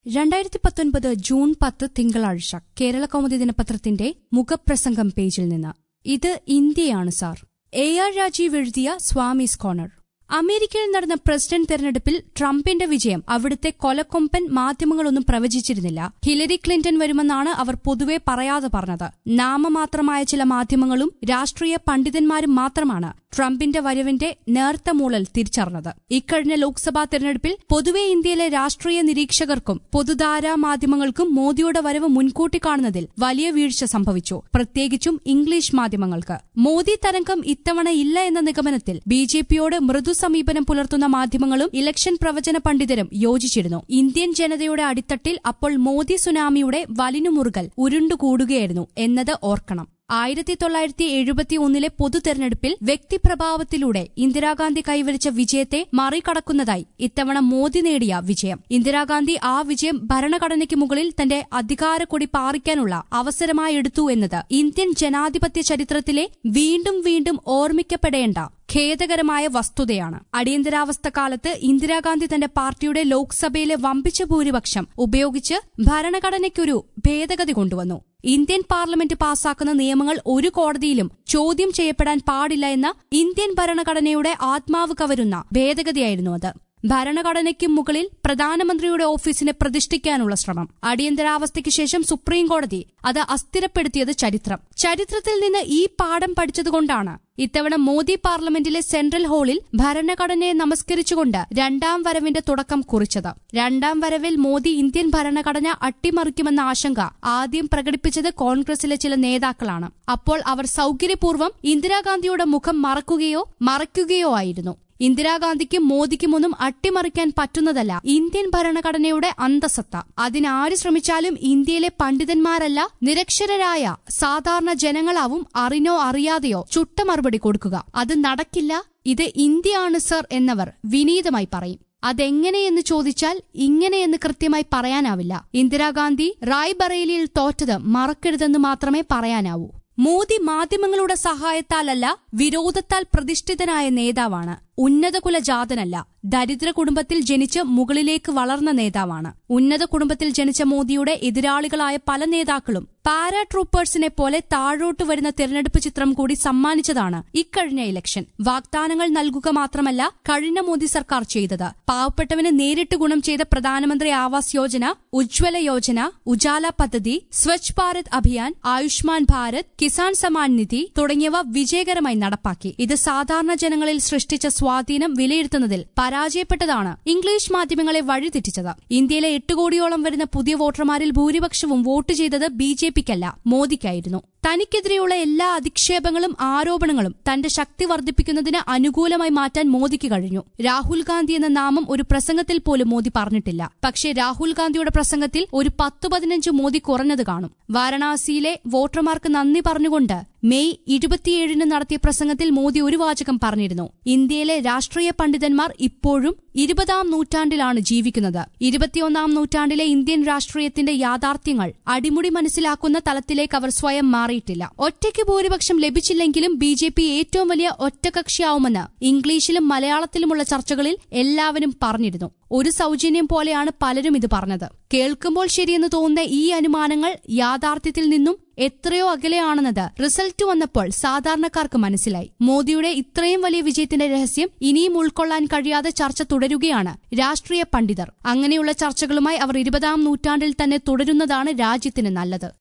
രണ്ടായിരത്തി പത്തൊൻപത് ജൂൺ പത്ത് തിങ്കളാഴ്ച കേരള കൗമുദി ദിനപത്രത്തിന്റെ മുഖപ്രസംഗം പേജിൽ നിന്ന് ഇത് ഇന്ത്യയാണ് സാർ എ ആർ രാജീവ് എഴുതിയ സ്വാമീസ് കോർണർ അമേരിക്കയിൽ നടന്ന പ്രസിഡന്റ് തെരഞ്ഞെടുപ്പിൽ ട്രംപിന്റെ വിജയം അവിടുത്തെ കൊലക്കൊമ്പൻ മാധ്യമങ്ങളൊന്നും പ്രവചിച്ചിരുന്നില്ല ഹിലരി ക്ലിന്റൺ വരുമെന്നാണ് അവർ പൊതുവെ പറയാതെ പറഞ്ഞത് നാമമാത്രമായ ചില മാധ്യമങ്ങളും രാഷ്ട്രീയ പണ്ഡിതന്മാരും മാത്രമാണ് ട്രംപിന്റെ വരവിന്റെ നേർത്ത മൂളൽ തിരിച്ചറിഞ്ഞത് ഇക്കഴിഞ്ഞ ലോക്സഭാ തെരഞ്ഞെടുപ്പിൽ പൊതുവെ ഇന്ത്യയിലെ രാഷ്ട്രീയ നിരീക്ഷകർക്കും പൊതുധാരാ മാധ്യമങ്ങൾക്കും മോദിയുടെ വരവ് മുൻകൂട്ടി കാണുന്നതിൽ വലിയ വീഴ്ച സംഭവിച്ചു പ്രത്യേകിച്ചും ഇംഗ്ലീഷ് മാധ്യമങ്ങൾക്ക് മോദി തരംഗം ഇത്തവണ ഇല്ല എന്ന നിഗമനത്തിൽ ബി ജെ പിയോട് മൃദു സമീപനം പുലർത്തുന്ന മാധ്യമങ്ങളും ഇലക്ഷൻ പ്രവചന പണ്ഡിതരും യോജിച്ചിരുന്നു ഇന്ത്യൻ ജനതയുടെ അടിത്തട്ടിൽ അപ്പോൾ മോദി സുനാമിയുടെ വലിനുമുറുകൽ ഉരുണ്ടുകൂടുകയായിരുന്നു എന്നത് ഓർക്കണം ആയിരത്തി തൊള്ളായിരത്തി എഴുപത്തി ഒന്നിലെ പൊതു തെരഞ്ഞെടുപ്പിൽ വ്യക്തിപ്രഭാവത്തിലൂടെ ഇന്ദിരാഗാന്ധി കൈവരിച്ച വിജയത്തെ മറികടക്കുന്നതായി ഇത്തവണ മോദി നേടിയ വിജയം ഇന്ദിരാഗാന്ധി ആ വിജയം ഭരണഘടനയ്ക്ക് മുകളിൽ തന്റെ അധികാരക്കൊടി പാറിക്കാനുള്ള അവസരമായി എടുത്തു എന്നത് ഇന്ത്യൻ ജനാധിപത്യ ചരിത്രത്തിലെ വീണ്ടും വീണ്ടും ഓർമ്മിക്കപ്പെടേണ്ട ഖേദകരമായ വസ്തുതയാണ് അടിയന്തരാവസ്ഥ കാലത്ത് ഇന്ദിരാഗാന്ധി തന്റെ പാർട്ടിയുടെ ലോക്സഭയിലെ വമ്പിച്ച ഭൂരിപക്ഷം ഉപയോഗിച്ച് ഭരണഘടനയ്ക്കൊരു ഭേദഗതി കൊണ്ടുവന്നു ഇന്ത്യൻ പാർലമെന്റ് പാസാക്കുന്ന നിയമങ്ങൾ ഒരു കോടതിയിലും ചോദ്യം ചെയ്യപ്പെടാൻ പാടില്ല എന്ന ഇന്ത്യൻ ഭരണഘടനയുടെ ആത്മാവ് കവരുന്ന ഭേദഗതിയായിരുന്നു അത് ഭരണഘടനയ്ക്ക് മുകളിൽ പ്രധാനമന്ത്രിയുടെ ഓഫീസിനെ പ്രതിഷ്ഠിക്കാനുള്ള ശ്രമം അടിയന്തരാവസ്ഥയ്ക്ക് ശേഷം സുപ്രീം കോടതി അത് അസ്ഥിരപ്പെടുത്തിയത് ചരിത്രം ചരിത്രത്തിൽ നിന്ന് ഈ പാഠം പഠിച്ചതുകൊണ്ടാണ് ഇത്തവണ മോദി പാർലമെന്റിലെ സെൻട്രൽ ഹാളിൽ ഭരണഘടനയെ നമസ്കരിച്ചുകൊണ്ട് രണ്ടാം വരവിന്റെ തുടക്കം കുറിച്ചത് രണ്ടാം വരവിൽ മോദി ഇന്ത്യൻ ഭരണഘടന അട്ടിമറിക്കുമെന്ന ആശങ്ക ആദ്യം പ്രകടിപ്പിച്ചത് കോൺഗ്രസിലെ ചില നേതാക്കളാണ് അപ്പോൾ അവർ സൌകര്യപൂർവ്വം ഇന്ദിരാഗാന്ധിയുടെ മുഖം മറക്കുകയോ മറയ്ക്കുകയോ ആയിരുന്നു ഇന്ദിരാഗാന്ധിക്കും മോദിക്കുമൊന്നും അട്ടിമറിക്കാൻ പറ്റുന്നതല്ല ഇന്ത്യൻ ഭരണഘടനയുടെ അന്തസത്ത അതിനാര് ശ്രമിച്ചാലും ഇന്ത്യയിലെ പണ്ഡിതന്മാരല്ല നിരക്ഷരരായ സാധാരണ ജനങ്ങളാവും അറിഞ്ഞോ അറിയാതെയോ ചുട്ട മറുപടി കൊടുക്കുക അത് നടക്കില്ല ഇത് ഇന്ത്യയാണ് സർ എന്നവർ വിനീതമായി പറയും അതെങ്ങനെയെന്ന് ചോദിച്ചാൽ ഇങ്ങനെയെന്ന് കൃത്യമായി പറയാനാവില്ല ഇന്ദിരാഗാന്ധി റായ്ബറേലിയിൽ തോറ്റത് മറക്കരുതെന്ന് മാത്രമേ പറയാനാവൂ മോദി മാധ്യമങ്ങളുടെ സഹായത്താലല്ല വിരോധത്താൽ പ്രതിഷ്ഠിതനായ നേതാവാണ് ഉന്നതകുല ജാതനല്ല ദരിദ്ര കുടുംബത്തിൽ ജനിച്ച് മുകളിലേക്ക് വളർന്ന നേതാവാണ് ഉന്നത കുടുംബത്തിൽ ജനിച്ച മോദിയുടെ എതിരാളികളായ പല നേതാക്കളും പാരാട്രൂപ്പേഴ്സിനെ പോലെ താഴോട്ട് വരുന്ന തിരഞ്ഞെടുപ്പ് ചിത്രം കൂടി സമ്മാനിച്ചതാണ് ഇക്കഴിഞ്ഞ ഇലക്ഷൻ വാഗ്ദാനങ്ങൾ നൽകുക മാത്രമല്ല കഴിഞ്ഞ മോദി സർക്കാർ ചെയ്തത് പാവപ്പെട്ടവന് നേരിട്ട് ഗുണം ചെയ്ത പ്രധാനമന്ത്രി ആവാസ് യോജന ഉജ്ജ്വല യോജന ഉജാല പദ്ധതി സ്വച്ഛ് ഭാരത് അഭിയാൻ ആയുഷ്മാൻ ഭാരത് കിസാൻ സമ്മാൻ നിധി തുടങ്ങിയവ വിജയകരമായി നടപ്പാക്കി ഇത് സാധാരണ ജനങ്ങളിൽ സൃഷ്ടിച്ച സ്വാധീനം വിലയിരുത്തുന്നതിൽ പരാജയപ്പെട്ടതാണ് ഇംഗ്ലീഷ് മാധ്യമങ്ങളെ വഴിതെറ്റിച്ചത് ഇന്ത്യയിലെ എട്ട് കോടിയോളം വരുന്ന പുതിയ വോട്ടർമാരിൽ ഭൂരിപക്ഷവും വോട്ട് ചെയ്തത് ബി ജെ പിക്കല്ല മോദിക്കായിരുന്നു തനിക്കെതിരെയുള്ള എല്ലാ അധിക്ഷേപങ്ങളും ആരോപണങ്ങളും തന്റെ ശക്തി വർദ്ധിപ്പിക്കുന്നതിന് അനുകൂലമായി മാറ്റാൻ മോദിക്ക് കഴിഞ്ഞു രാഹുൽ ഗാന്ധി എന്ന നാമം ഒരു പ്രസംഗത്തിൽ പോലും മോദി പറഞ്ഞിട്ടില്ല പക്ഷേ രാഹുൽ ഗാന്ധിയുടെ പ്രസംഗത്തിൽ ഒരു പത്തു പതിനഞ്ച് മോദി കുറഞ്ഞത് കാണും വാരണാസിയിലെ വോട്ടർമാർക്ക് നന്ദി പറഞ്ഞുകൊണ്ട് മെയ് ഇരുപത്തിയേഴിന് നടത്തിയ പ്രസംഗത്തിൽ മോദി ഒരു വാചകം പറഞ്ഞിരുന്നു ഇന്ത്യയിലെ രാഷ്ട്രീയ പണ്ഡിതന്മാർ ഇപ്പോഴും ഇരുപതാം നൂറ്റാണ്ടിലാണ് ജീവിക്കുന്നത് ഇരുപത്തിയൊന്നാം നൂറ്റാണ്ടിലെ ഇന്ത്യൻ രാഷ്ട്രീയത്തിന്റെ യാഥാർത്ഥ്യങ്ങൾ അടിമുടി മനസ്സിലാക്കുന്ന തലത്തിലേക്ക് അവർ സ്വയം മാറിയിട്ടില്ല ഒറ്റയ്ക്ക് ഭൂരിപക്ഷം ലഭിച്ചില്ലെങ്കിലും ബി ജെ പി ഏറ്റവും വലിയ ഒറ്റകക്ഷിയാവുമെന്ന് ഇംഗ്ലീഷിലും മലയാളത്തിലുമുള്ള ചർച്ചകളിൽ എല്ലാവരും പറഞ്ഞിരുന്നു ഒരു സൗജന്യം പോലെയാണ് പലരും ഇത് പറഞ്ഞത് കേൾക്കുമ്പോൾ ശരിയെന്ന് തോന്നുന്ന ഈ അനുമാനങ്ങൾ യാഥാർത്ഥ്യത്തിൽ നിന്നും എത്രയോ അകലെയാണെന്നത് റിസൾട്ട് വന്നപ്പോൾ സാധാരണക്കാർക്ക് മനസ്സിലായി മോദിയുടെ ഇത്രയും വലിയ വിജയത്തിന്റെ രഹസ്യം ഇനിയും ഉൾക്കൊള്ളാൻ കഴിയാതെ ചർച്ച തുടരുകയാണ് രാഷ്ട്രീയ പണ്ഡിതർ അങ്ങനെയുള്ള ചർച്ചകളുമായി അവർ ഇരുപതാം നൂറ്റാണ്ടിൽ തന്നെ തുടരുന്നതാണ് രാജ്യത്തിന് നല്ലത്